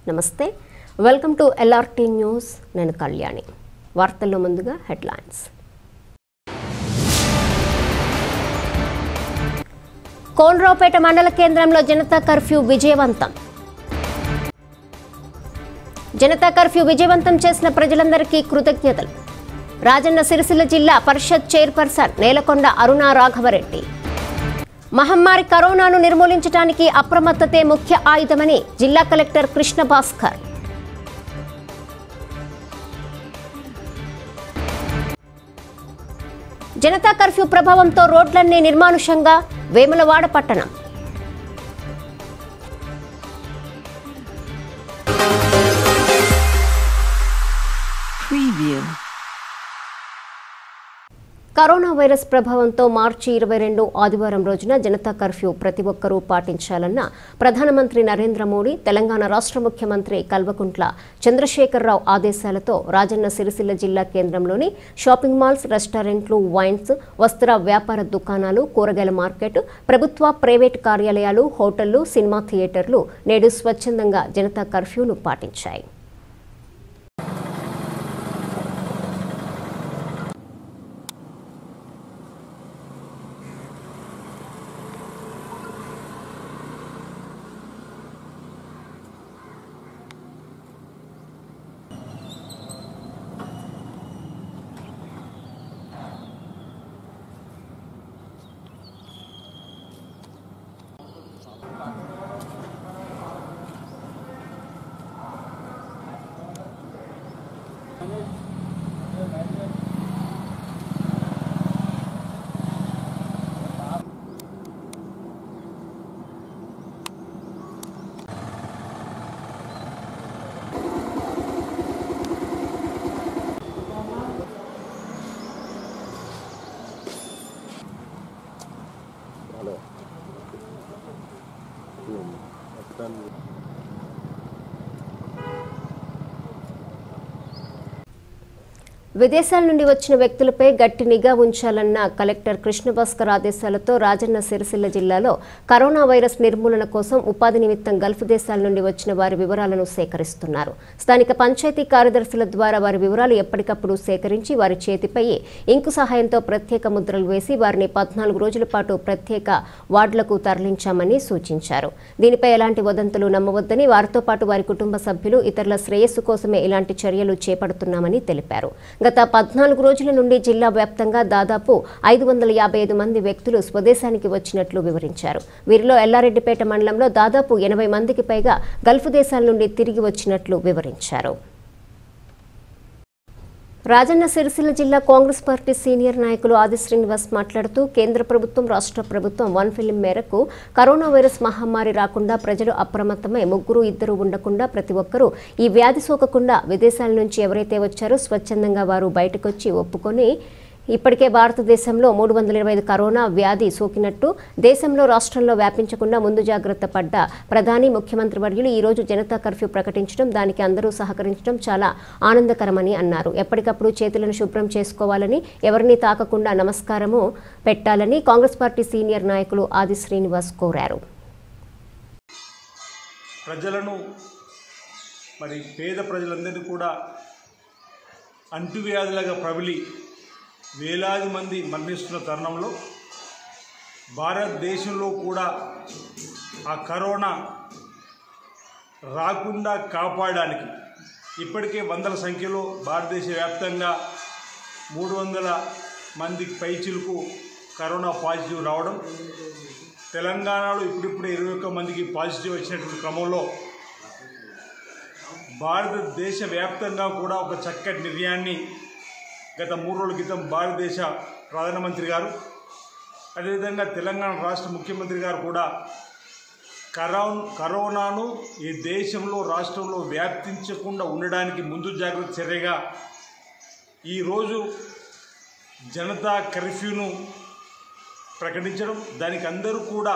నమస్తే welcome to LRT news నేను కళ్యాణి వార్తల్లో ముందుగా హెడ్లైన్స్ కోనరావుపేట మండల కేంద్రంలో జనతా కర్ఫ్యూ విజయవంతం జనతా కర్ఫ్యూ విజయవంతం చేసిన ప్రజలందరికీ కృతజ్ఞతలు రాజన్న సిరిసిల్ల జిల్లా పరిషత్ చైర్పర్సన్ నేలకొండ అరుణ రాఘవరెడ్డి మహమ్మారి కరోనాను నిర్మూలించడానికి అప్రమత్తతే ముఖ్య ఆయుధమని జిల్లా కలెక్టర్ కృష్ణ భాస్కర్ జనతా కర్ఫ్యూ ప్రభావంతో రోడ్లన్నీ నిర్మానుషంగా వేములవాడ పట్టణం Preview. కరోనా వైరస్ ప్రభావంతో మార్చి ఇరవై రెండు ఆదివారం రోజున జనతా కర్ఫ్యూ ప్రతి ఒక్కరూ పాటించాలన్న ప్రధానమంత్రి నరేంద్ర మోడీ తెలంగాణ రాష్ట్ర ముఖ్యమంత్రి కల్వకుంట్ల చంద్రశేఖరరావు ఆదేశాలతో రాజన్న సిరిసిల్ల జిల్లా కేంద్రంలోని షాపింగ్ మాల్స్ రెస్టారెంట్లు వైన్స్ వస్త్ర వ్యాపార దుకాణాలు కూరగాయల మార్కెట్ ప్రభుత్వ ప్రైవేట్ కార్యాలయాలు హోటళ్లు సినిమా థియేటర్లు నేడు స్వచ్ఛందంగా జనతా కర్ఫ్యూను పాటించాయి విదేశాల నుండి వచ్చిన వ్యక్తులపై గట్టి నిఘా ఉంచాలన్న కలెక్టర్ కృష్ణభాస్కర్ ఆదేశాలతో రాజన్న సిరిసిల్ల జిల్లాలో కరోనా వైరస్ నిర్మూలన కోసం ఉపాధి నిమిత్తం గల్ఫ్ దేశాల నుండి వచ్చిన వారి వివరాలను సేకరిస్తున్నారు స్థానిక పంచాయతీ కార్యదర్శుల ద్వారా వారి వివరాలు ఎప్పటికప్పుడు సేకరించి వారి చేతిపై ఇంకు సహాయంతో ప్రత్యేక ముద్రలు వేసి వారిని పద్నాలుగు రోజుల పాటు ప్రత్యేక వార్డులకు తరలించామని సూచించారు దీనిపై ఎలాంటి వదంతులు నమ్మవద్దని వారితో పాటు వారి కుటుంబ సభ్యులు ఇతరుల శ్రేయస్సు కోసమే ఇలాంటి చర్యలు చేపడుతున్నామని తెలిపారు గత పద్నాలుగు రోజుల నుండి జిల్లా వ్యాప్తంగా దాదాపు ఐదు వందల యాభై ఐదు మంది వ్యక్తులు స్వదేశానికి వచ్చినట్లు వివరించారు వీరిలో ఎల్లారెడ్డిపేట మండలంలో దాదాపు ఎనభై మందికి పైగా గల్ఫ్ దేశాల నుండి తిరిగి వచ్చినట్లు వివరించారు రాజన్న సిరిసిల్ల జిల్లా కాంగ్రెస్ పార్టీ సీనియర్ నాయకులు ఆది శ్రీనివాస్ మాట్లాడుతూ కేంద్ర ప్రభుత్వం రాష్ట్ర ప్రభుత్వం వన్ ఫిలిం మేరకు కరోనా వైరస్ మహమ్మారి రాకుండా ప్రజలు అప్రమత్తమై ముగ్గురు ఇద్దరు ఉండకుండా ప్రతి ఒక్కరూ ఈ వ్యాధి సోకకుండా విదేశాల నుంచి ఎవరైతే వచ్చారో స్వచ్ఛందంగా వారు బయటకొచ్చి ఒప్పుకొని ఇప్పటికే భారతదేశంలో మూడు వందల ఇరవై ఐదు కరోనా వ్యాధి సోకినట్టు దేశంలో రాష్ట్రంలో వ్యాపించకుండా ముందు జాగ్రత్త పడ్డ ప్రధాని ముఖ్యమంత్రి వర్యులు ఈ రోజు జనతా కర్ఫ్యూ ప్రకటించడం దానికి అందరూ సహకరించడం చాలా ఆనందకరమని అన్నారు ఎప్పటికప్పుడు చేతులను శుభ్రం చేసుకోవాలని ఎవరిని తాకకుండా నమస్కారము పెట్టాలని కాంగ్రెస్ పార్టీ సీనియర్ నాయకులు ఆది శ్రీనివాస్ కోరారు ప్రజలను మరి పేద ప్రజలందరినీ కూడా అంటువ్యాధులుగా ప్రబలి వేలాది మంది మరణిస్తున్న తరుణంలో భారతదేశంలో కూడా ఆ కరోనా రాకుండా కాపాడడానికి ఇప్పటికే వందల సంఖ్యలో భారతదేశ వ్యాప్తంగా మూడు వందల మందికి పైచిలకు కరోనా పాజిటివ్ రావడం తెలంగాణలో ఇప్పుడిప్పుడు ఇరవై ఒక్క మందికి పాజిటివ్ వచ్చినటువంటి క్రమంలో భారతదేశ వ్యాప్తంగా కూడా ఒక చక్కటి నిర్ణయాన్ని గత మూడు రోజుల క్రితం భారతదేశ ప్రధానమంత్రి గారు అదేవిధంగా తెలంగాణ రాష్ట్ర ముఖ్యమంత్రి గారు కూడా కరో కరోనాను ఈ దేశంలో రాష్ట్రంలో వ్యాప్తించకుండా ఉండడానికి ముందు జాగ్రత్త చర్యగా ఈరోజు జనతా కర్ఫ్యూను ప్రకటించడం దానికి అందరూ కూడా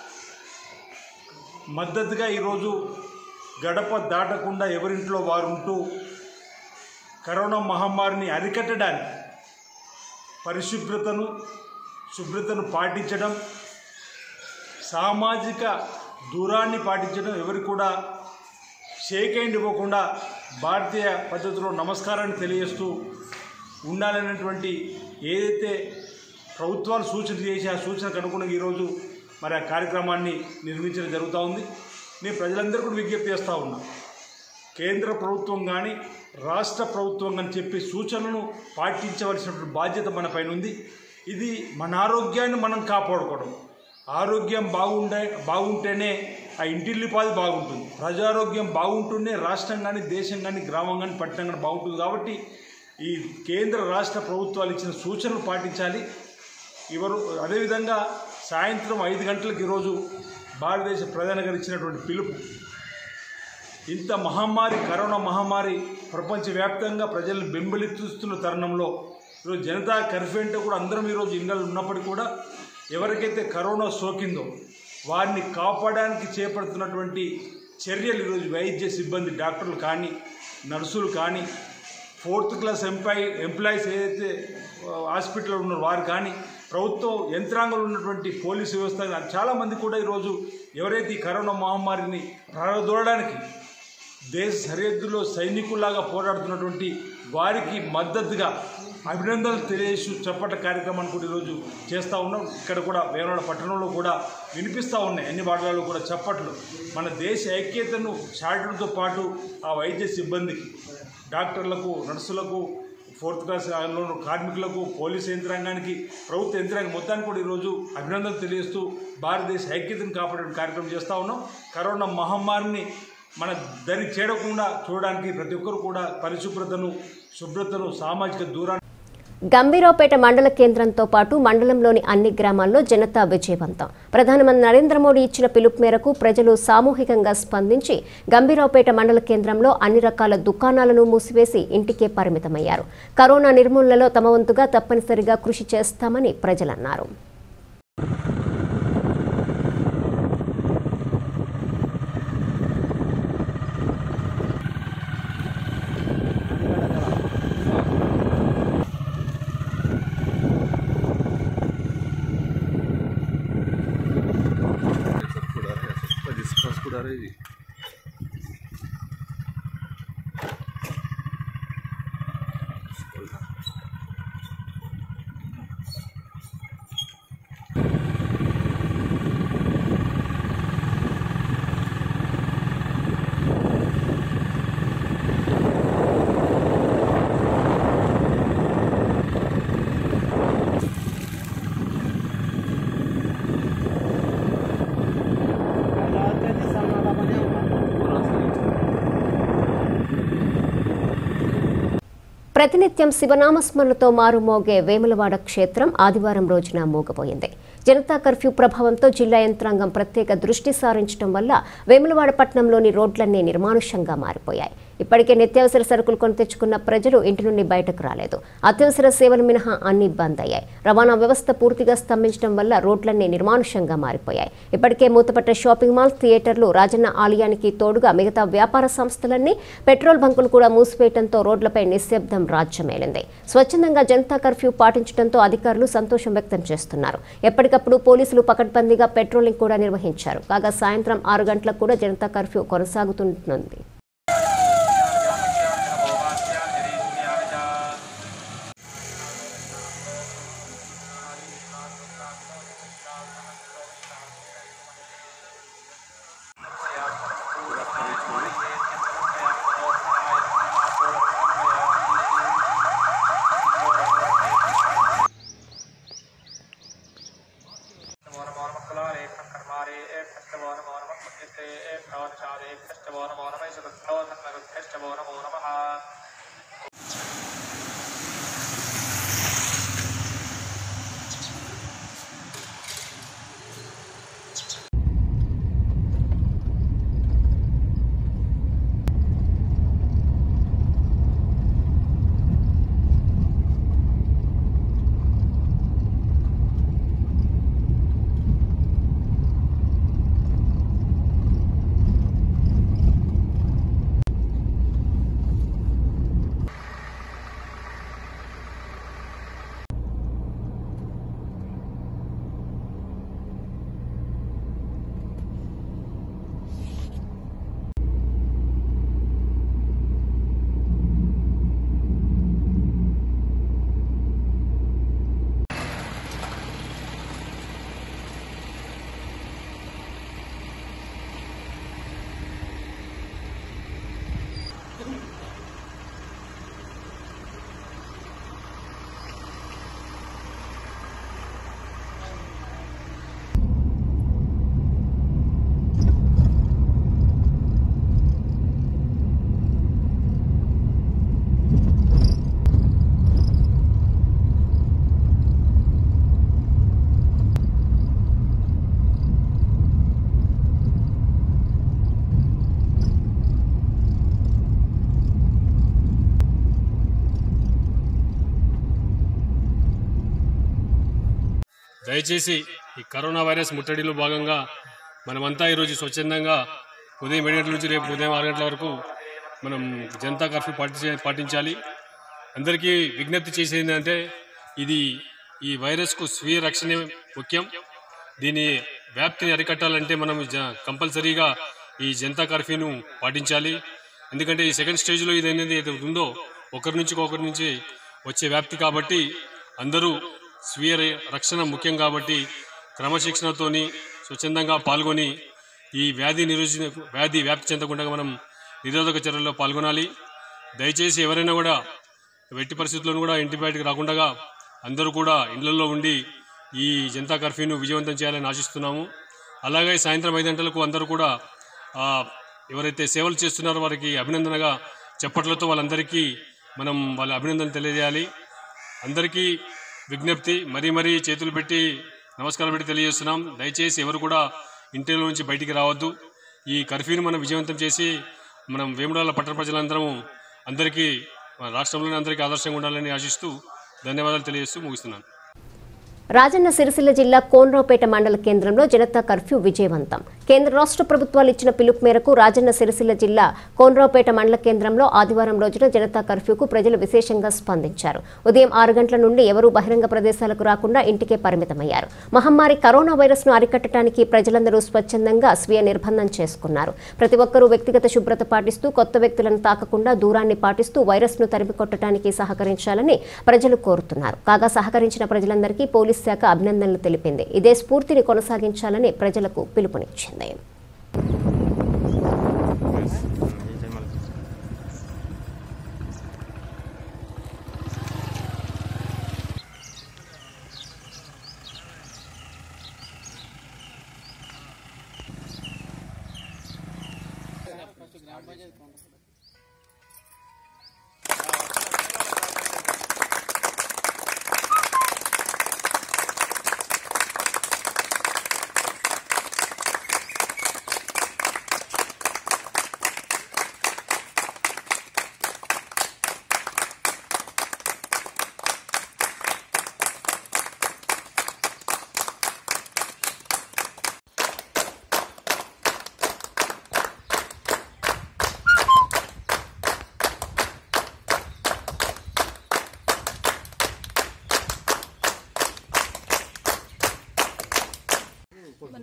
మద్దతుగా ఈరోజు గడప దాటకుండా ఎవరింట్లో వారు ఉంటూ కరోనా మహమ్మారిని అరికట్టడానికి పరిశుభ్రతను శుభ్రతను పాటించడం సామాజిక దూరాన్ని పాటించడం ఎవరు కూడా షేక్ హ్యాండ్ ఇవ్వకుండా భారతీయ పద్ధతిలో నమస్కారాన్ని తెలియజేస్తూ ఉండాలనేటువంటి ఏదైతే ప్రభుత్వాలు సూచన చేసి ఆ సూచనకు అనుగుణంగా ఈరోజు మరి ఆ కార్యక్రమాన్ని నిర్మించడం జరుగుతూ ఉంది నేను ప్రజలందరూ కూడా విజ్ఞప్తి చేస్తూ ఉన్నా కేంద్ర ప్రభుత్వం కానీ రాష్ట్ర ప్రభుత్వం కానీ చెప్పే సూచనలను పాటించవలసినటువంటి బాధ్యత మన పైన ఉంది ఇది మన ఆరోగ్యాన్ని మనం కాపాడుకోవడం ఆరోగ్యం బాగుండే బాగుంటేనే ఆ ఇంటిల్లిపాది బాగుంటుంది ప్రజారోగ్యం బాగుంటూనే రాష్ట్రం కానీ దేశం కానీ గ్రామం కానీ పట్టణం కానీ బాగుంటుంది కాబట్టి ఈ కేంద్ర రాష్ట్ర ప్రభుత్వాలు ఇచ్చిన సూచనలు పాటించాలి ఇవరు అదేవిధంగా సాయంత్రం ఐదు గంటలకు ఈరోజు భారతదేశ ప్రధాని గారు ఇచ్చినటువంటి పిలుపు ఇంత మహమ్మారి కరోనా మహమ్మారి ప్రపంచవ్యాప్తంగా ప్రజలను బెంబెలెత్తుస్తున్న తరుణంలో ఈరోజు జనతా కర్ఫ్యూ అంటే కూడా అందరం ఈరోజు ఇళ్ళలో ఉన్నప్పటికీ కూడా ఎవరికైతే కరోనా సోకిందో వారిని కాపాడడానికి చేపడుతున్నటువంటి చర్యలు ఈరోజు వైద్య సిబ్బంది డాక్టర్లు కానీ నర్సులు కానీ ఫోర్త్ క్లాస్ ఎంప్లాయీ ఎంప్లాయీస్ ఏదైతే ఆ, హాస్పిటల్లో ఉన్నారో వారు కానీ ప్రభుత్వం యంత్రాంగంలో ఉన్నటువంటి పోలీసు వ్యవస్థ కానీ చాలామంది కూడా ఈరోజు ఎవరైతే ఈ కరోనా మహమ్మారిని ప్రారంభదూడడానికి దేశ సరిహద్దులో సైనికుల్లాగా పోరాడుతున్నటువంటి వారికి మద్దతుగా అభినందనలు తెలియజేసి చప్పట కార్యక్రమాన్ని కూడా ఈరోజు చేస్తూ ఉన్నాం ఇక్కడ కూడా వేమనాడ పట్టణంలో కూడా వినిపిస్తూ ఉన్నాయి అన్ని వార్డులలో కూడా చప్పట్లు మన దేశ ఐక్యతను చాటడంతో పాటు ఆ వైద్య సిబ్బందికి డాక్టర్లకు నర్సులకు ఫోర్త్ క్లాస్ లోను కార్మికులకు పోలీస్ యంత్రాంగానికి ప్రభుత్వ యంత్రాంగం మొత్తానికి కూడా ఈరోజు అభినందనలు తెలియజేస్తూ భారతదేశ ఐక్యతను కాపాడే కార్యక్రమం చేస్తూ ఉన్నాం కరోనా మహమ్మారిని మన దరి చేరకుండా చూడడానికి ప్రతి ఒక్కరు కూడా పరిశుభ్రతను శుభ్రతను సామాజిక దూరాన్ని గంభీరావుపేట మండల కేంద్రంతో పాటు మండలంలోని అన్ని గ్రామాల్లో జనతా విజయవంతం ప్రధానమంత్రి నరేంద్ర మోడీ ఇచ్చిన పిలుపు మేరకు ప్రజలు సామూహికంగా స్పందించి గంభీరావుపేట మండల కేంద్రంలో అన్ని రకాల దుకాణాలను మూసివేసి ఇంటికే పరిమితమయ్యారు కరోనా నిర్మూలనలో తమ వంతుగా తప్పనిసరిగా కృషి చేస్తామని ప్రజలన్నారు ప్రతినిత్యం శివనామస్మరణతో మారుమోగే వేములవాడ క్షేత్రం ఆదివారం రోజున మూగపోయింది జనతా కర్ఫ్యూ ప్రభావంతో జిల్లా యంత్రాంగం ప్రత్యేక దృష్టి సారించడం వల్ల వేములవాడ పట్టణంలోని రోడ్లన్నీ నిర్మానుష్యంగా మారిపోయాయి ఇప్పటికే నిత్యావసర సరుకులు కొని తెచ్చుకున్న ప్రజలు ఇంటి నుండి బయటకు రాలేదు అత్యవసర సేవలు మినహా అన్ని బంద్ అయ్యాయి రవాణా వ్యవస్థ పూర్తిగా స్తంభించడం వల్ల రోడ్లన్నీ నిర్మానుష్యంగా మారిపోయాయి ఇప్పటికే మూతపట్ట షాపింగ్ మాల్స్ థియేటర్లు రాజన్న ఆలయానికి తోడుగా మిగతా వ్యాపార సంస్థలన్నీ పెట్రోల్ బంకులు కూడా మూసివేయడంతో రోడ్లపై నిశ్శబ్దం రాజ్యమేలింది స్వచ్ఛందంగా జనతా కర్ఫ్యూ పాటించడంతో అధికారులు సంతోషం వ్యక్తం చేస్తున్నారు ఎప్పటికప్పుడు పోలీసులు పకడ్బందీగా పెట్రోలింగ్ కూడా నిర్వహించారు కాగా సాయంత్రం ఆరు గంటలకు కూడా జనతా కర్ఫ్యూ కొనసాగుతుంటుంది దయచేసి ఈ కరోనా వైరస్ ముట్టడిలో భాగంగా మనమంతా ఈరోజు స్వచ్ఛందంగా ఉదయం ఏడు గంటల నుంచి రేపు ఉదయం ఆరు గంటల వరకు మనం జనతా కర్ఫ్యూ పాటించే పాటించాలి అందరికీ విజ్ఞప్తి చేసేది ఏంటంటే ఇది ఈ వైరస్కు స్వీయ రక్షణే ముఖ్యం దీని వ్యాప్తిని అరికట్టాలంటే మనం జ- కంపల్సరీగా ఈ జనతా కర్ఫ్యూను పాటించాలి ఎందుకంటే ఈ సెకండ్ స్టేజ్లో ఇది అనేది ఏది ఉందో ఒకరి నుంచి ఒకరి నుంచి వచ్చే వ్యాప్తి కాబట్టి అందరూ స్వీయ ర- రక్షణ ముఖ్యం కాబట్టి క్రమశిక్షణతోని స్వచ్ఛందంగా పాల్గొని ఈ వ్యాధి నిరోధ వ్యాధి వ్యాప్తి చెందకుండా మనం నిరోధక చర్యల్లో పాల్గొనాలి దయచేసి ఎవరైనా కూడా వెట్టి పరిస్థితుల్లో కూడా ఇంటి బయటకు రాకుండా అందరూ కూడా ఇళ్లలో ఉండి ఈ జనతా కర్ఫ్యూను విజయవంతం చేయాలని ఆశిస్తున్నాము అలాగే సాయంత్రం ఐదు గంటలకు అందరూ కూడా ఆ, ఎవరైతే సేవలు చేస్తున్నారో వారికి అభినందనగా చెప్పట్లతో వాళ్ళందరికీ మనం వాళ్ళ అభినందన తెలియజేయాలి అందరికీ విజ్ఞప్తి మరీ మరీ చేతులు పెట్టి నమస్కారం పెట్టి తెలియజేస్తున్నాం దయచేసి ఎవరు కూడా ఇంటిలో నుంచి బయటికి రావద్దు ఈ కర్ఫ్యూని మనం విజయవంతం చేసి మనం వేముడాల పట్టణ ప్రజలందరం అందరికీ మన రాష్ట్రంలోని అందరికీ ఆదర్శంగా ఉండాలని ఆశిస్తూ ధన్యవాదాలు తెలియజేస్తూ ముగిస్తున్నాను రాజన్న సిరిసిల్ల జిల్లా కోనరావుపేట మండల కేంద్రంలో జనతా కర్ఫ్యూ విజయవంతం కేంద్ర రాష్ట్ర ప్రభుత్వాలు ఇచ్చిన పిలుపు మేరకు రాజన్న సిరిసిల్ల జిల్లా కోనరావుపేట మండల కేంద్రంలో ఆదివారం రోజున జనతా కర్ఫ్యూకు ప్రజలు విశేషంగా స్పందించారు ఉదయం ఆరు గంటల నుండి ఎవరూ బహిరంగ ప్రదేశాలకు రాకుండా ఇంటికే పరిమితమయ్యారు మహమ్మారి కరోనా వైరస్ ను అరికట్టడానికి ప్రజలందరూ స్వచ్ఛందంగా స్వీయ నిర్బంధం చేసుకున్నారు ప్రతి ఒక్కరూ వ్యక్తిగత శుభ్రత పాటిస్తూ కొత్త వ్యక్తులను తాకకుండా దూరాన్ని పాటిస్తూ వైరస్ ను తరిమి కొట్టడానికి సహకరించాలని ప్రజలు కోరుతున్నారు కాగా సహకరించిన ప్రజలందరికీ పోలీస్ శాఖ అభినందనలు తెలిపింది ఇదే స్ఫూర్తిని కొనసాగించాలని ప్రజలకు పిలుపునిచ్చింది మన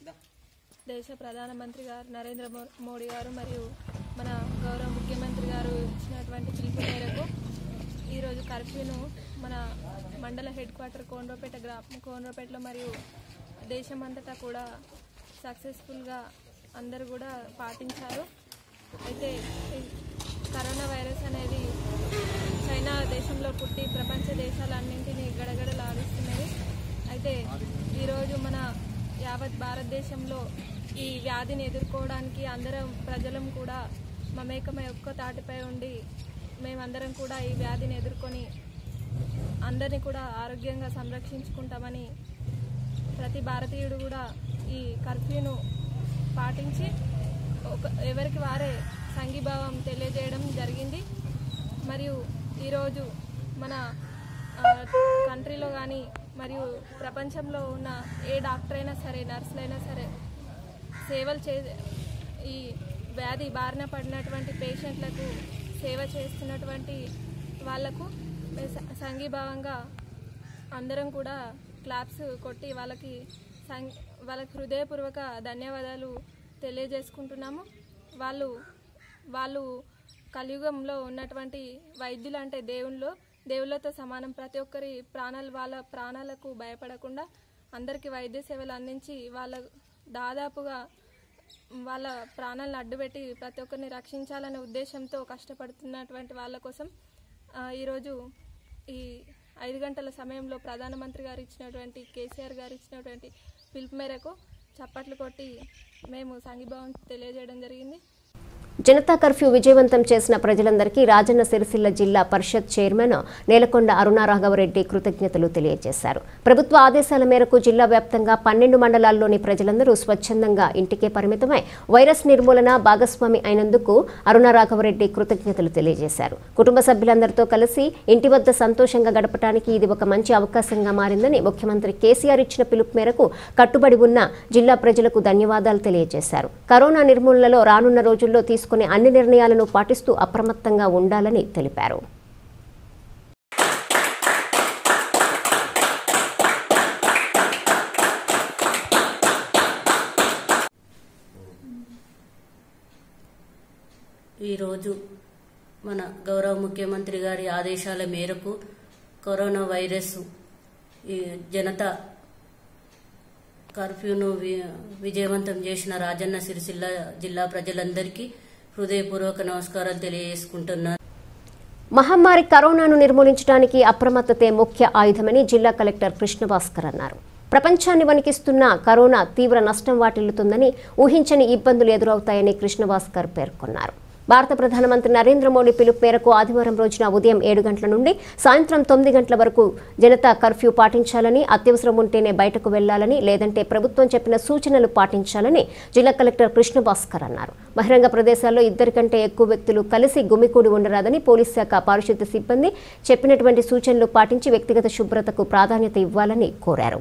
దేశ ప్రధానమంత్రి గారు నరేంద్ర మో- మోడీ గారు మరియు మన గౌరవ ముఖ్యమంత్రి గారు ఇచ్చినటువంటి పిలుపు మేరకు ఈరోజు కర్ఫ్యూను మన మండల హెడ్ క్వార్టర్ కోనరాపేట గ్రామం కోనరాపేటలో మరియు దేశమంతటా కూడా సక్సెస్ఫుల్గా అందరూ కూడా పాటించారు అయితే ఈ కరోనా వైరస్ అనేది చైనా దేశంలో పుట్టి ప్రపంచ దేశాలన్నింటినీ గడగడలాడిస్తున్నది అయితే ఈరోజు మన యావత్ భారతదేశంలో ఈ వ్యాధిని ఎదుర్కోవడానికి అందరం ప్రజలం కూడా మమేకమై ఒక్క తాటిపై ఉండి మేమందరం కూడా ఈ వ్యాధిని ఎదుర్కొని అందరినీ కూడా ఆరోగ్యంగా సంరక్షించుకుంటామని ప్రతి భారతీయుడు కూడా ఈ కర్ఫ్యూను పాటించి ఒక ఎవరికి వారే సంఘీభావం తెలియజేయడం జరిగింది మరియు ఈరోజు మన ఆ, కంట్రీలో కానీ మరియు ప్రపంచంలో ఉన్న ఏ డాక్టర్ అయినా సరే నర్సులైనా సరే సేవలు చే ఈ వ్యాధి బారిన పడినటువంటి పేషెంట్లకు సేవ చేస్తున్నటువంటి వాళ్లకు మే- స- సంఘీభావంగా అందరం కూడా క్లాప్స్ కొట్టి వాళ్ళకి సం వాళ్ళకి హృదయపూర్వక ధన్యవాదాలు తెలియజేసుకుంటున్నాము వాళ్ళు వాళ్ళు కలియుగంలో ఉన్నటువంటి వైద్యులు అంటే దేవుళ్ళు దేవుళ్ళతో సమానం ప్రతి ఒక్కరి ప్రాణాలు వాళ్ళ ప్రాణాలకు భయపడకుండా అందరికీ వైద్య సేవలు అందించి వాళ్ళ దాదాపుగా వాళ్ళ ప్రాణాలను అడ్డుపెట్టి ప్రతి ఒక్కరిని రక్షించాలనే ఉద్దేశంతో కష్టపడుతున్నటువంటి వాళ్ళ కోసం ఆ, ఈరోజు ఈ ఐదు గంటల సమయంలో ప్రధానమంత్రి గారు ఇచ్చినటువంటి కేసీఆర్ గారు ఇచ్చినటువంటి పిలుపు మేరకు చప్పట్లు కొట్టి మేము సంఘీభావం తెలియజేయడం జరిగింది జనతా కర్ఫ్యూ విజయవంతం చేసిన ప్రజలందరికీ రాజన్న సిరిసిల్ల జిల్లా పరిషత్ చైర్మన్ నేలకొండ అరుణారాఘవరెడ్డి కృతజ్ఞతలు తెలియజేశారు ప్రభుత్వ ఆదేశాల మేరకు జిల్లా వ్యాప్తంగా పన్నెండు మండలాల్లోని ప్రజలందరూ స్వచ్ఛందంగా ఇంటికే పరిమితమై వైరస్ నిర్మూలన భాగస్వామి అయినందుకు అరుణారాఘవరెడ్డి కృతజ్ఞతలు తెలియజేశారు కుటుంబ సభ్యులందరితో కలిసి ఇంటి వద్ద సంతోషంగా గడపడానికి ఇది ఒక మంచి అవకాశంగా మారిందని ముఖ్యమంత్రి కేసీఆర్ ఇచ్చిన పిలుపు మేరకు కట్టుబడి ఉన్న జిల్లా ప్రజలకు ధన్యవాదాలు తెలియజేశారు కరోనా నిర్మూలనలో రానున్న రోజుల్లో తీసుకునే అన్ని నిర్ణయాలను పాటిస్తూ అప్రమత్తంగా ఉండాలని తెలిపారు ఈరోజు మన గౌరవ ముఖ్యమంత్రి గారి ఆదేశాల మేరకు కరోనా వైరస్ ఈ జనతా కర్ఫ్యూను వి- విజయవంతం చేసిన రాజన్న సిరిసిల్ల జిల్లా ప్రజలందరికీ హృదయపూర్వక నమస్కారాలు తెలియజేసుకుంటున్నాను మహమ్మారి కరోనాను నిర్మూలించడానికి అప్రమత్తతే ముఖ్య ఆయుధమని జిల్లా కలెక్టర్ కృష్ణభాస్కర్ అన్నారు ప్రపంచాన్ని వణికిస్తున్న కరోనా తీవ్ర నష్టం వాటిల్లుతుందని ఊహించని ఇబ్బందులు ఎదురవుతాయని కృష్ణభాస్కర్ పేర్కొన్నారు భారత ప్రధానమంత్రి నరేంద్ర మోడీ పిలుపు మేరకు ఆదివారం రోజున ఉదయం ఏడు గంటల నుండి సాయంత్రం తొమ్మిది గంటల వరకు జనతా కర్ఫ్యూ పాటించాలని అత్యవసరం ఉంటేనే బయటకు వెళ్లాలని లేదంటే ప్రభుత్వం చెప్పిన సూచనలు పాటించాలని జిల్లా కలెక్టర్ కృష్ణభాస్కర్ అన్నారు బహిరంగ ప్రదేశాల్లో ఇద్దరికంటే ఎక్కువ వ్యక్తులు కలిసి గుమికూడి ఉండరాదని పోలీస్ శాఖ పారిశుద్ధ్య సిబ్బంది చెప్పినటువంటి సూచనలు పాటించి వ్యక్తిగత శుభ్రతకు ప్రాధాన్యత ఇవ్వాలని కోరారు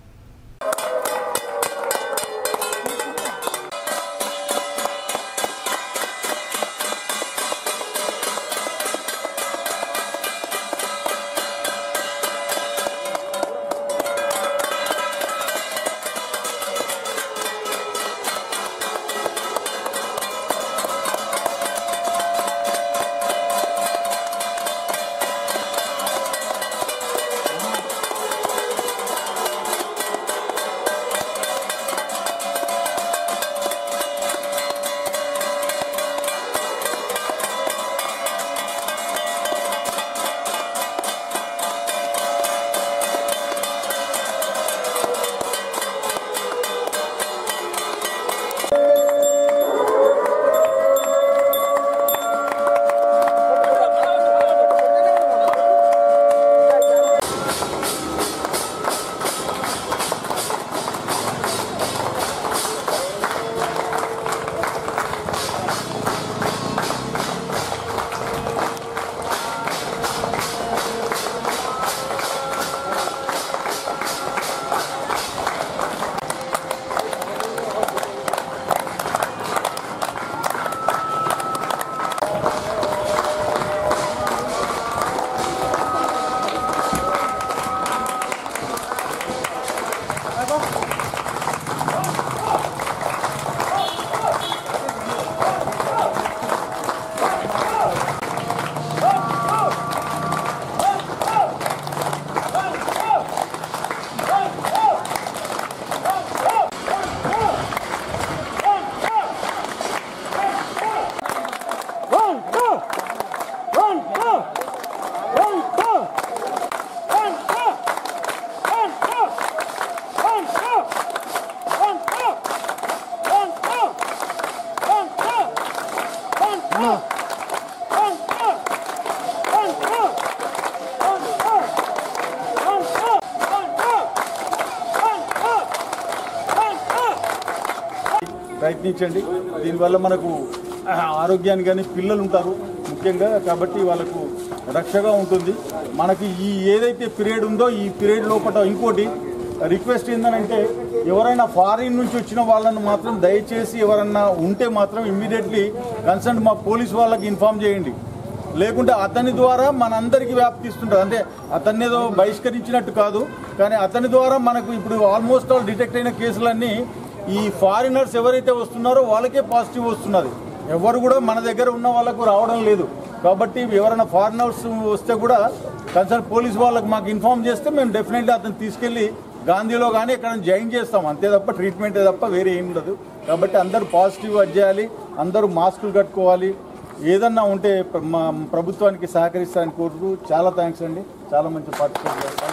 ప్రయత్నించండి దీనివల్ల మనకు ఆ, ఆరోగ్యానికి కానీ పిల్లలు ఉంటారు ముఖ్యంగా కాబట్టి వాళ్ళకు రక్షగా ఉంటుంది మనకి ఈ ఏదైతే పీరియడ్ ఉందో ఈ పీరియడ్ లోపల ఇంకోటి రిక్వెస్ట్ ఏంటంటే ఎవరైనా ఫారిన్ నుంచి వచ్చిన వాళ్ళని మాత్రం దయచేసి ఎవరన్నా ఉంటే మాత్రం ఇమ్మీడియట్లీ కన్సర్న్ మా పోలీస్ వాళ్ళకి ఇన్ఫామ్ చేయండి లేకుంటే అతని ద్వారా మనందరికీ వ్యాప్తిస్తుంటుంది అంటే అతన్ని ఏదో బహిష్కరించినట్టు కాదు కానీ అతని ద్వారా మనకు ఇప్పుడు ఆల్మోస్ట్ ఆల్ డిటెక్ట్ అయిన కేసులన్నీ ఈ ఫారినర్స్ ఎవరైతే వస్తున్నారో వాళ్ళకే పాజిటివ్ వస్తున్నది ఎవరు కూడా మన దగ్గర ఉన్న వాళ్ళకు రావడం లేదు కాబట్టి ఎవరైనా ఫారినర్స్ వస్తే కూడా కన్సర్న్ పోలీస్ వాళ్ళకి మాకు ఇన్ఫార్మ్ చేస్తే మేము డెఫినెట్లీ అతను తీసుకెళ్ళి గాంధీలో కానీ ఎక్కడ జాయిన్ చేస్తాం అంతే తప్ప ట్రీట్మెంటే తప్ప వేరే ఏం ఉండదు కాబట్టి అందరూ పాజిటివ్ అది చేయాలి అందరూ మాస్కులు కట్టుకోవాలి ఏదన్నా ఉంటే ప్ర- మా ప్రభుత్వానికి సహకరిస్తారని కోరుతూ చాలా థ్యాంక్స్ అండి చాలా మంచి పార్టిసిపేట్ చేస్తాను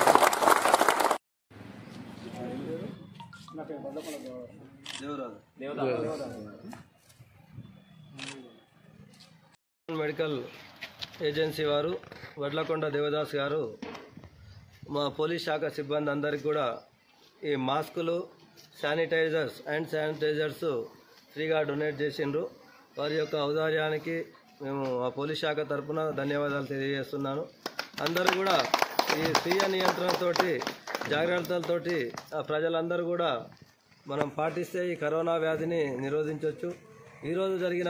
మెడికల్ ఏజెన్సీ వారు వడ్లకొండ దేవదాస్ గారు మా పోలీస్ శాఖ సిబ్బంది అందరికి కూడా ఈ మాస్కులు శానిటైజర్స్ అండ్ శానిటైజర్స్ ఫ్రీగా డొనేట్ చేసిండ్రు వారి యొక్క ఔదార్యానికి మేము ఆ పోలీస్ శాఖ తరపున ధన్యవాదాలు తెలియజేస్తున్నాను అందరూ కూడా ఈ స్వీయ నియంత్రణతోటి జాగ్రత్తలతోటి ఆ ప్రజలందరూ కూడా మనం పాటిస్తే ఈ కరోనా వ్యాధిని నిరోధించవచ్చు ఈరోజు జరిగిన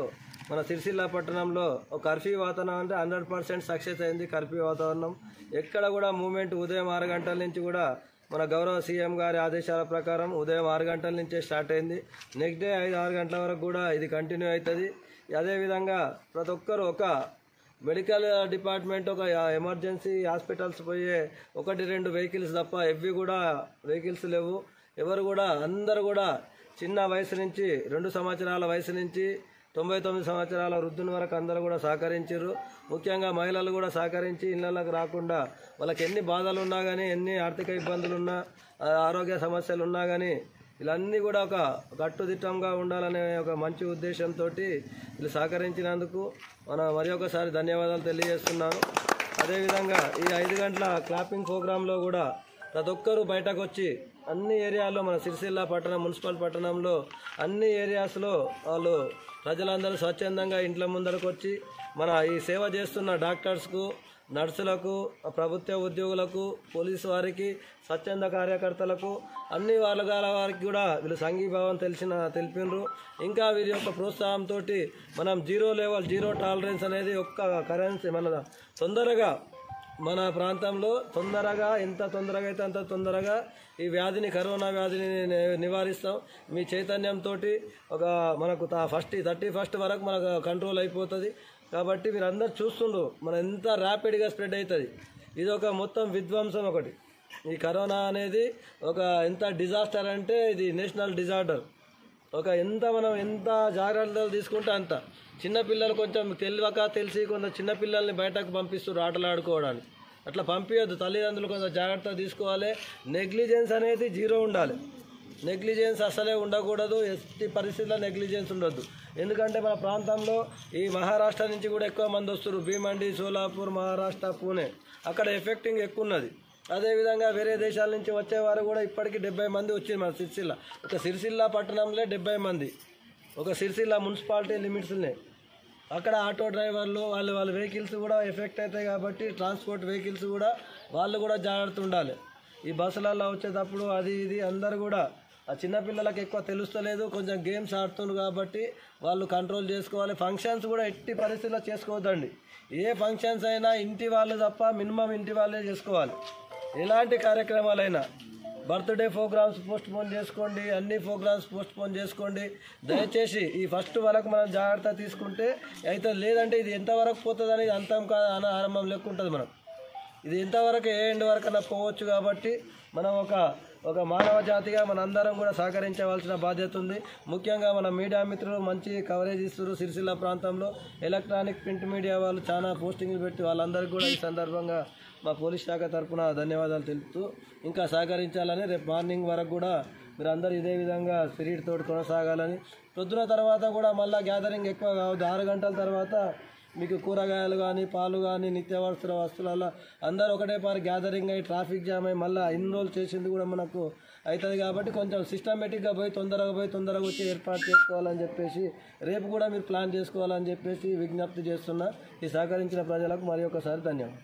మన సిరిసిల్ల పట్టణంలో ఒక కర్ఫ్యూ వాతావరణం అంటే హండ్రెడ్ పర్సెంట్ సక్సెస్ అయింది కర్ఫ్యూ వాతావరణం ఎక్కడ కూడా మూమెంట్ ఉదయం ఆరు గంటల నుంచి కూడా మన గౌరవ సీఎం గారి ఆదేశాల ప్రకారం ఉదయం ఆరు గంటల నుంచే స్టార్ట్ అయింది నెక్స్ట్ డే ఐదు ఆరు గంటల వరకు కూడా ఇది కంటిన్యూ అవుతుంది అదేవిధంగా ప్రతి ఒక్కరు ఒక మెడికల్ డిపార్ట్మెంట్ ఒక ఎమర్జెన్సీ హాస్పిటల్స్ పోయే ఒకటి రెండు వెహికల్స్ తప్ప ఎవ్వి కూడా వెహికల్స్ లేవు ఎవరు కూడా అందరు కూడా చిన్న వయసు నుంచి రెండు సంవత్సరాల వయసు నుంచి తొంభై తొమ్మిది సంవత్సరాల వృద్ధుల వరకు అందరూ కూడా సహకరించారు ముఖ్యంగా మహిళలు కూడా సహకరించి ఇళ్లకు రాకుండా వాళ్ళకి ఎన్ని బాధలు ఉన్నా కానీ ఎన్ని ఆర్థిక ఇబ్బందులు ఉన్నా ఆ, ఆరోగ్య సమస్యలు ఉన్నా కానీ వీళ్ళన్నీ కూడా ఒక కట్టుదిట్టంగా ఉండాలనే ఒక మంచి ఉద్దేశంతో వీళ్ళు సహకరించినందుకు మన మరి ఒకసారి ధన్యవాదాలు తెలియజేస్తున్నాను అదేవిధంగా ఈ ఐదు గంటల క్లాపింగ్ ప్రోగ్రాంలో కూడా ప్రతి ఒక్కరూ బయటకు వచ్చి అన్ని ఏరియాల్లో మన సిరిసిల్ల పట్టణం మున్సిపల్ పట్టణంలో అన్ని ఏరియాస్లో వాళ్ళు ప్రజలందరూ స్వచ్ఛందంగా ఇంట్ల ముందరకు వచ్చి మన ఈ సేవ చేస్తున్న డాక్టర్స్కు నర్సులకు ప్రభుత్వ ఉద్యోగులకు పోలీసు వారికి స్వచ్ఛంద కార్యకర్తలకు అన్ని వర్గాల వారికి కూడా వీళ్ళు సంఘీభావం తెలిసిన తెలిపినరు ఇంకా వీరి యొక్క ప్రోత్సాహంతో మనం జీరో లెవెల్ జీరో టాలరెన్స్ అనేది ఒక్క కరెన్సీ మన తొందరగా మన ప్రాంతంలో తొందరగా ఎంత తొందరగా అయితే అంత తొందరగా ఈ వ్యాధిని కరోనా వ్యాధిని ని- నివారిస్తాం మీ చైతన్యంతో ఒక మనకు ఫస్ట్ థర్టీ ఫస్ట్ వరకు మనకు కంట్రోల్ అయిపోతుంది కాబట్టి మీరు అందరు చూస్తుండ్రు మన ఎంత ర్యాపిడ్గా స్ప్రెడ్ అవుతుంది ఇది ఒక మొత్తం విధ్వంసం ఒకటి ఈ కరోనా అనేది ఒక ఎంత డిజాస్టర్ అంటే ఇది నేషనల్ డిజార్డర్ ఒక ఎంత మనం ఎంత జాగ్రత్తలు తీసుకుంటే అంత చిన్నపిల్లలు కొంచెం తెలియక తెలిసి కొంత చిన్నపిల్లల్ని బయటకు పంపిస్తారు ఆటలు ఆడుకోవడానికి అట్లా పంపించద్దు తల్లిదండ్రులు కొంత జాగ్రత్త తీసుకోవాలి నెగ్లిజెన్స్ అనేది జీరో ఉండాలి నెగ్లిజెన్స్ అసలే ఉండకూడదు ఎట్టి పరిస్థితుల్లో నెగ్లిజెన్స్ ఉండొద్దు ఎందుకంటే మన ప్రాంతంలో ఈ మహారాష్ట్ర నుంచి కూడా ఎక్కువ మంది వస్తారు భీమండి సోలాపూర్ మహారాష్ట్ర పూణే అక్కడ ఎఫెక్టింగ్ ఎక్కువ ఉన్నది అదేవిధంగా వేరే దేశాల నుంచి వచ్చేవారు కూడా ఇప్పటికీ డెబ్బై మంది వచ్చింది మన సిరిసిల్ల ఒక సిరిసిల్ల పట్టణంలో డెబ్బై మంది ఒక సిరిసిల్ల మున్సిపాలిటీ లిమిట్స్నే అక్కడ ఆటో డ్రైవర్లు వాళ్ళు వాళ్ళ వెహికల్స్ కూడా ఎఫెక్ట్ అవుతాయి కాబట్టి ట్రాన్స్పోర్ట్ వెహికల్స్ కూడా వాళ్ళు కూడా జాగ్రత్త ఉండాలి ఈ బస్సులలో వచ్చేటప్పుడు అది ఇది అందరు కూడా ఆ చిన్నపిల్లలకు ఎక్కువ తెలుస్తలేదు కొంచెం గేమ్స్ ఆడుతున్నారు కాబట్టి వాళ్ళు కంట్రోల్ చేసుకోవాలి ఫంక్షన్స్ కూడా ఎట్టి పరిస్థితుల్లో చేసుకోవద్దండి ఏ ఫంక్షన్స్ అయినా ఇంటి వాళ్ళు తప్ప మినిమం ఇంటి వాళ్ళే చేసుకోవాలి ఎలాంటి కార్యక్రమాలైనా బర్త్డే ప్రోగ్రామ్స్ పోస్ట్ పోన్ చేసుకోండి అన్ని ప్రోగ్రామ్స్ పోస్ట్ పోన్ చేసుకోండి దయచేసి ఈ ఫస్ట్ వరకు మనం జాగ్రత్త తీసుకుంటే అయితే లేదంటే ఇది ఎంతవరకు పోతుంది అనేది అంతం కాదు అన ఆరంభం లెక్క ఉంటుంది మనం ఇది ఎంతవరకు ఏ ఎండ్ వరకు అన్నా పోవచ్చు కాబట్టి మనం ఒక ఒక మానవ జాతిగా మనందరం కూడా సహకరించవలసిన బాధ్యత ఉంది ముఖ్యంగా మన మీడియా మిత్రులు మంచి కవరేజ్ ఇస్తారు సిరిసిల్ల ప్రాంతంలో ఎలక్ట్రానిక్ ప్రింట్ మీడియా వాళ్ళు చాలా పోస్టింగ్లు పెట్టి వాళ్ళందరికీ కూడా ఈ సందర్భంగా మా పోలీస్ శాఖ తరఫున ధన్యవాదాలు తెలుపుతూ ఇంకా సహకరించాలని రేపు మార్నింగ్ వరకు కూడా మీరు అందరూ ఇదే విధంగా స్పిరిట్ తోటి కొనసాగాలని పొద్దున తర్వాత కూడా మళ్ళీ గ్యాదరింగ్ ఎక్కువ కావద్దు ఆరు గంటల తర్వాత మీకు కూరగాయలు కానీ పాలు కానీ నిత్యావసర వస్తువులలో అందరూ ఒకటే పారి గ్యాదరింగ్ అయ్యి ట్రాఫిక్ జామ్ అయ్యి మళ్ళీ ఇన్ని రోజులు చేసింది కూడా మనకు అవుతుంది కాబట్టి కొంచెం సిస్టమేటిక్గా పోయి తొందరగా పోయి తొందరగా వచ్చి ఏర్పాటు చేసుకోవాలని చెప్పేసి రేపు కూడా మీరు ప్లాన్ చేసుకోవాలని చెప్పేసి విజ్ఞప్తి చేస్తున్నా ఈ సహకరించిన ప్రజలకు మరి ఒకసారి ధన్యవాదాలు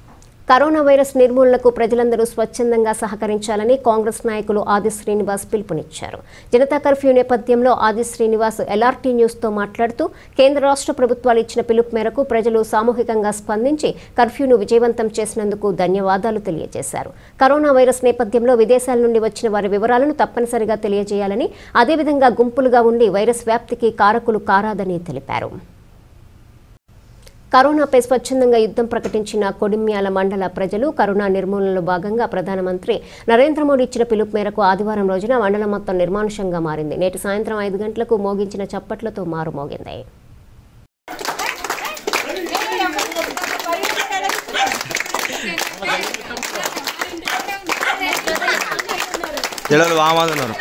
కరోనా వైరస్ నిర్మూలనకు ప్రజలందరూ స్వచ్ఛందంగా సహకరించాలని కాంగ్రెస్ నాయకులు ఆది శ్రీనివాస్ పిలుపునిచ్చారు జనతా కర్ఫ్యూ నేపథ్యంలో ఆది శ్రీనివాస్ ఎల్ఆర్టీ న్యూస్తో మాట్లాడుతూ కేంద్ర రాష్ట్ర ప్రభుత్వాలు ఇచ్చిన పిలుపు మేరకు ప్రజలు సామూహికంగా స్పందించి కర్ఫ్యూను విజయవంతం చేసినందుకు ధన్యవాదాలు తెలియజేశారు కరోనా వైరస్ నేపథ్యంలో విదేశాల నుండి వచ్చిన వారి వివరాలను తప్పనిసరిగా తెలియజేయాలని అదేవిధంగా గుంపులుగా ఉండి వైరస్ వ్యాప్తికి కారకులు కారాదని తెలిపారు కరోనాపై స్వచ్ఛందంగా యుద్ధం ప్రకటించిన కొడిమ్యాల మండల ప్రజలు కరోనా నిర్మూలనలో భాగంగా ప్రధానమంత్రి నరేంద్ర మోడీ ఇచ్చిన పిలుపు మేరకు ఆదివారం రోజున మండలం మొత్తం నిర్మానుషంగా మారింది నేటి సాయంత్రం ఐదు గంటలకు మోగించిన చప్పట్లతో మారుమోగింది జడలు వామాది ఉన్నారు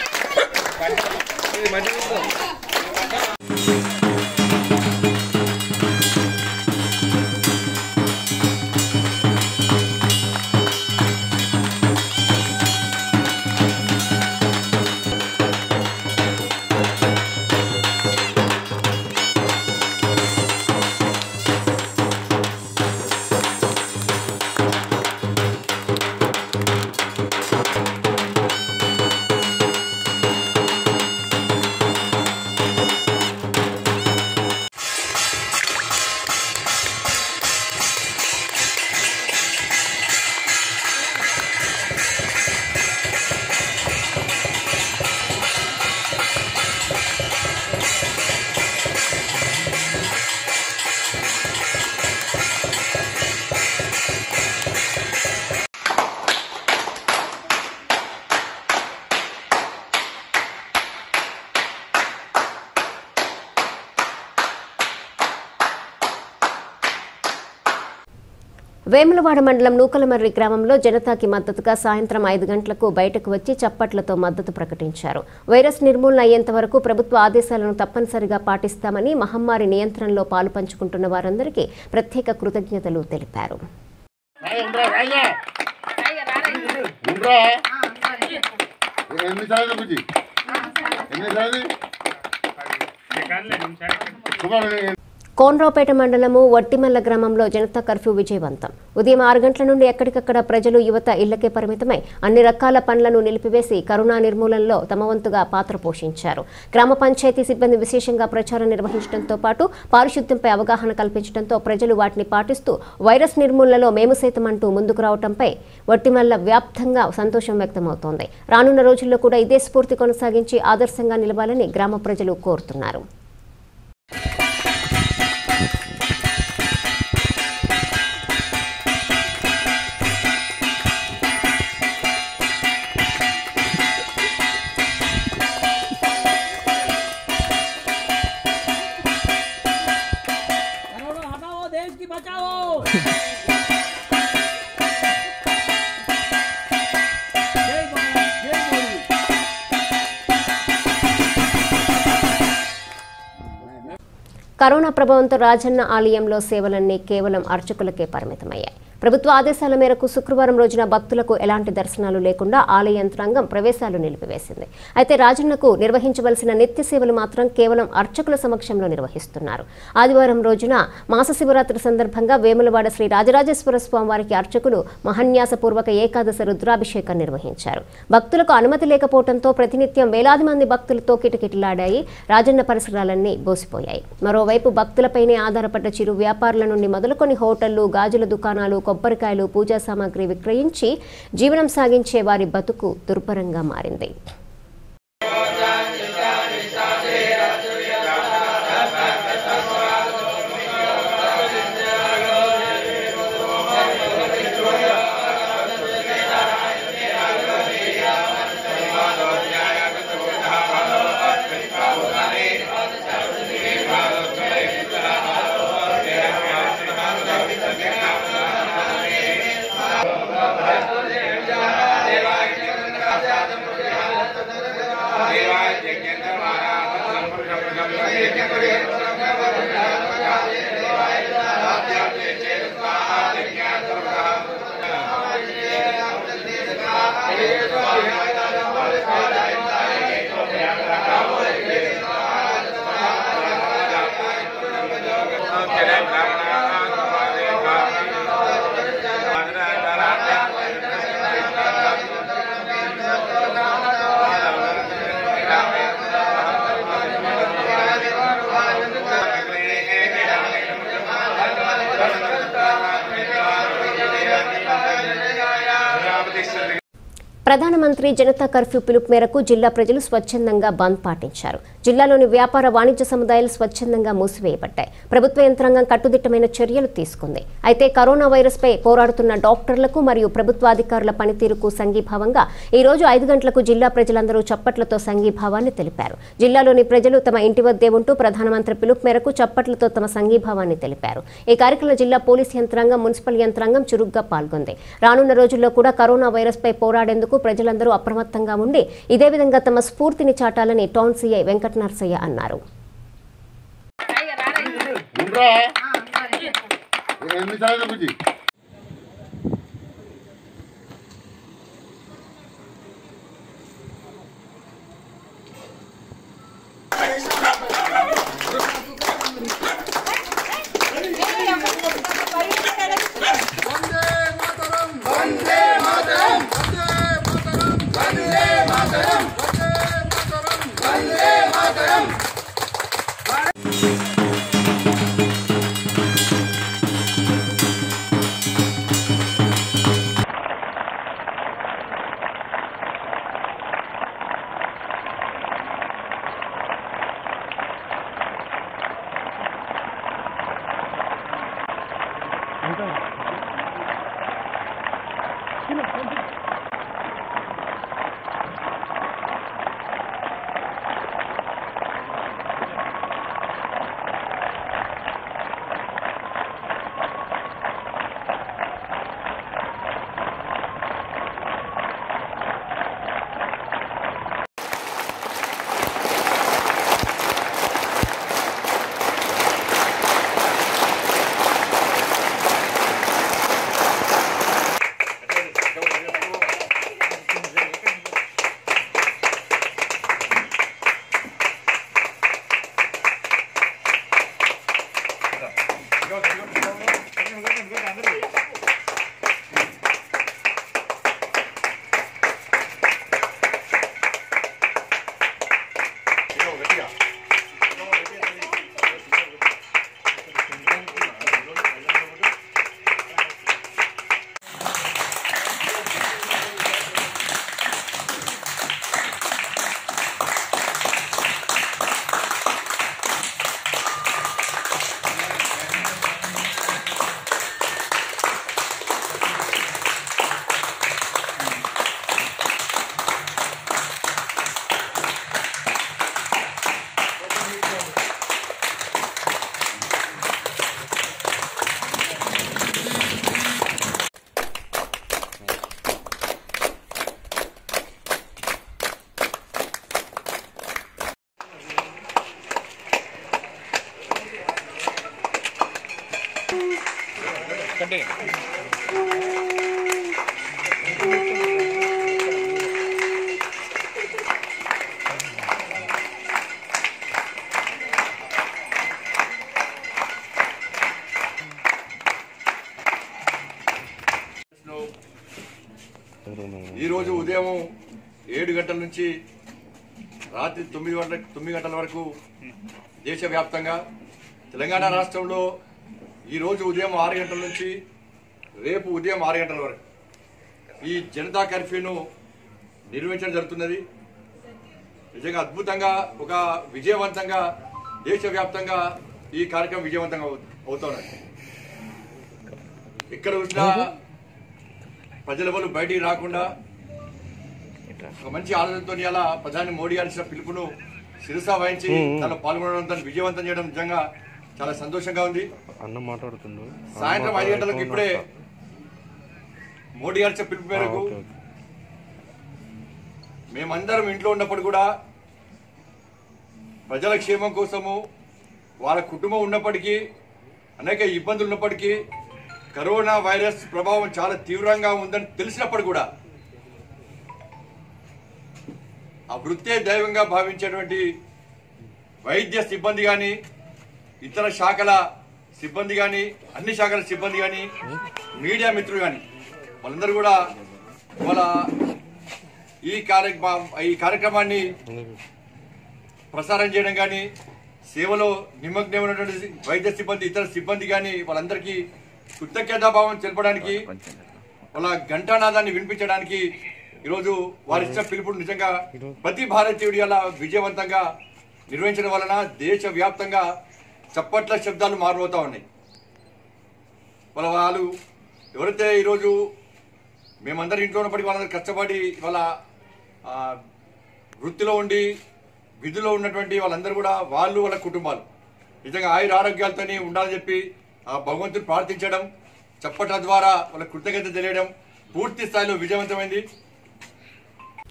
వేములవాడ మండలం నూకలమర్రి గ్రామంలో జనతాకి మద్దతుగా సాయంత్రం ఐదు గంటలకు బయటకు వచ్చి చప్పట్లతో మద్దతు ప్రకటించారు వైరస్ నిర్మూలన అయ్యేంత వరకు ప్రభుత్వ ఆదేశాలను తప్పనిసరిగా పాటిస్తామని మహమ్మారి నియంత్రణలో పాలు పంచుకుంటున్న వారందరికీ ప్రత్యేక కృతజ్ఞతలు తెలిపారు ఎన్ని సార్లు బుజ్జి ఎన్ని సార్లు కోన్రావుపేట మండలము వట్టిమల్ల గ్రామంలో జనతా కర్ఫ్యూ విజయవంతం ఉదయం ఆరు గంటల నుండి ఎక్కడికక్కడ ప్రజలు యువత ఇళ్లకే పరిమితమై అన్ని రకాల పనులను నిలిపివేసి కరోనా నిర్మూలనలో తమ వంతుగా పాత్ర పోషించారు గ్రామ పంచాయతీ సిబ్బంది విశేషంగా ప్రచారం నిర్వహించడంతో పాటు పారిశుద్ధ్యంపై అవగాహన కల్పించడంతో ప్రజలు వాటిని పాటిస్తూ వైరస్ నిర్మూలనలో మేము సైతం అంటూ ముందుకు రావడంపై వట్టిమల్ల వ్యాప్తంగా సంతోషం వ్యక్తమవుతోంది రానున్న రోజుల్లో కూడా ఇదే స్ఫూర్తి కొనసాగించి ఆదర్శంగా నిలవాలని గ్రామ ప్రజలు కోరుతున్నారు కరోనా ప్రభావంతో రాజన్న ఆలయంలో సేవలన్నీ కేవలం అర్చకులకే పరిమితమయ్యాయి ప్రభుత్వ ఆదేశాల మేరకు శుక్రవారం రోజున భక్తులకు ఎలాంటి దర్శనాలు లేకుండా ఆలయ యంత్రాంగం ప్రవేశాలు నిలిపివేసింది అయితే రాజన్నకు నిర్వహించవలసిన నిత్య సేవలు మాత్రం కేవలం అర్చకుల సమక్షంలో నిర్వహిస్తున్నారు ఆదివారం రోజున మాస శివరాత్రి సందర్భంగా వేములవాడ శ్రీ రాజరాజేశ్వర స్వామివారికి అర్చకులు మహన్యాసపూర్వక ఏకాదశ రుద్రాభిషేకం నిర్వహించారు భక్తులకు అనుమతి లేకపోవడంతో ప్రతినిత్యం వేలాది మంది భక్తులతో కిటకిటలాడాయి రాజన్న పరిసరాలన్నీ బోసిపోయాయి మరోవైపు భక్తులపైనే ఆధారపడ్డ చిరు వ్యాపారుల నుండి మొదలుకొని హోటళ్లు గాజుల దుకాణాలు కొబ్బరికాయలు పూజా సామాగ్రి విక్రయించి జీవనం సాగించే వారి బతుకు దుర్భరంగా మారింది ప్రధానమంత్రి జనతా కర్ఫ్యూ పిలుపు మేరకు జిల్లా ప్రజలు స్వచ్ఛందంగా బంద్ పాటించారు జిల్లాలోని వ్యాపార వాణిజ్య సముదాయాలు స్వచ్ఛందంగా మూసివేయబడ్డాయి ప్రభుత్వ యంత్రాంగం కట్టుదిట్టమైన చర్యలు తీసుకుంది అయితే కరోనా వైరస్ పై పోరాడుతున్న డాక్టర్లకు మరియు ప్రభుత్వాధికారుల పనితీరుకు సంఘీభావంగా ఈ రోజు ఐదు గంటలకు జిల్లా ప్రజలందరూ చప్పట్లతో సంఘీభావాన్ని తెలిపారు జిల్లాలోని ప్రజలు తమ ఇంటి వద్దే ఉంటూ ప్రధానమంత్రి పిలుపు మేరకు చప్పట్లతో తమ సంఘీభావాన్ని తెలిపారు ఈ కార్యక్రమంలో జిల్లా పోలీస్ యంత్రాంగం మున్సిపల్ యంత్రాంగం చురుగ్గా పాల్గొంది రానున్న రోజుల్లో కూడా కరోనా వైరస్ పై పోరాడేందుకు ప్రజలందరూ అప్రమత్తంగా ఉండి ఇదే విధంగా తమ స్ఫూర్తిని చాటాలని టౌన్ సీఐ వెంకట నరసయ్య అన్నారు ఉండరా ఎన్ని సార్లు బుజ్జి ఈరోజు ఉదయం ఏడు గంటల నుంచి రాత్రి తొమ్మిది గంటల తొమ్మిది గంటల వరకు దేశవ్యాప్తంగా తెలంగాణ రాష్ట్రంలో ఈరోజు ఉదయం ఆరు గంటల నుంచి రేపు ఉదయం ఆరు గంటల వరకు ఈ జనతా కర్ఫ్యూను నిర్వహించడం జరుగుతున్నది నిజంగా అద్భుతంగా ఒక విజయవంతంగా దేశవ్యాప్తంగా ఈ కార్యక్రమం విజయవంతంగా అవు- అవుతున్నది ఎక్కడ చూసినా ప్రజల వాళ్ళు బయటికి రాకుండా ఒక మంచి ఆలోచనతో ఇలా ప్రధాని మోడీ గారు ఇచ్చిన పిలుపును శిరసా వహించి దానిలో పాల్గొనడం దాన్ని విజయవంతం చేయడం నిజంగా చాలా సంతోషంగా ఉంది అన్న మాట్లాడుతుండు సాయంత్రం ఐదు గంటలకు ఇప్పుడే మోడీ గారి ఇచ్చిన పిలుపు మేరకు మేమందరం ఇంట్లో ఉన్నప్పుడు కూడా ప్రజల క్షేమం కోసము వాళ్ళ కుటుంబం ఉన్నప్పటికీ అనేక ఇబ్బందులు ఉన్నప్పటికీ కరోనా వైరస్ ప్రభావం చాలా తీవ్రంగా ఉందని తెలిసినప్పుడు కూడా ఆ వృత్తే దైవంగా భావించేటువంటి వైద్య సిబ్బంది కానీ ఇతర శాఖల సిబ్బంది కానీ అన్ని శాఖల సిబ్బంది కానీ మీడియా మిత్రులు కానీ వాళ్ళందరూ కూడా వాళ్ళ ఈ కార్యక్రమ ఈ కార్యక్రమాన్ని ప్రసారం చేయడం కానీ సేవలో నిమగ్నమైనటువంటి వైద్య సిబ్బంది ఇతర సిబ్బంది కానీ వాళ్ళందరికీ కృతజ్ఞతాభావం తెలపడానికి వాళ్ళ ఘంటానాదాన్ని వినిపించడానికి ఈరోజు వారి ఇచ్చిన పిలుపుడు నిజంగా ప్రతి భారతీయుడి అలా విజయవంతంగా నిర్వహించడం వలన దేశ వ్యాప్తంగా చప్పట్ల శబ్దాలు మారిపోతా ఉన్నాయి వాళ్ళ వాళ్ళు ఎవరైతే ఈరోజు మేమందరం ఇంట్లో ఉన్నప్పటికీ వాళ్ళందరూ కష్టపడి వాళ్ళ ఆ, వృత్తిలో ఉండి విధిలో ఉన్నటువంటి వాళ్ళందరూ కూడా వాళ్ళు వాళ్ళ కుటుంబాలు నిజంగా ఆయుర ఆరోగ్యాలతోని ఉండాలని చెప్పి ఆ భగవంతుని ప్రార్థించడం చప్పట్ల ద్వారా వాళ్ళ కృతజ్ఞత తెలియడం పూర్తి స్థాయిలో విజయవంతమైంది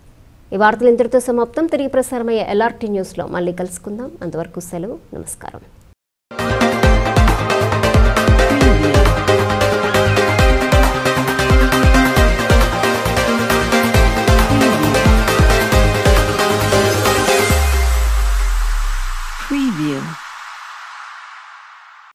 ఈ వార్తలు ఇంతటితో సమాప్తం తిరిగి ప్రసారమయ్యే ఎల్ఆర్టీ న్యూస్లో మళ్ళీ కలుసుకుందాం అంతవరకు సెలవు నమస్కారం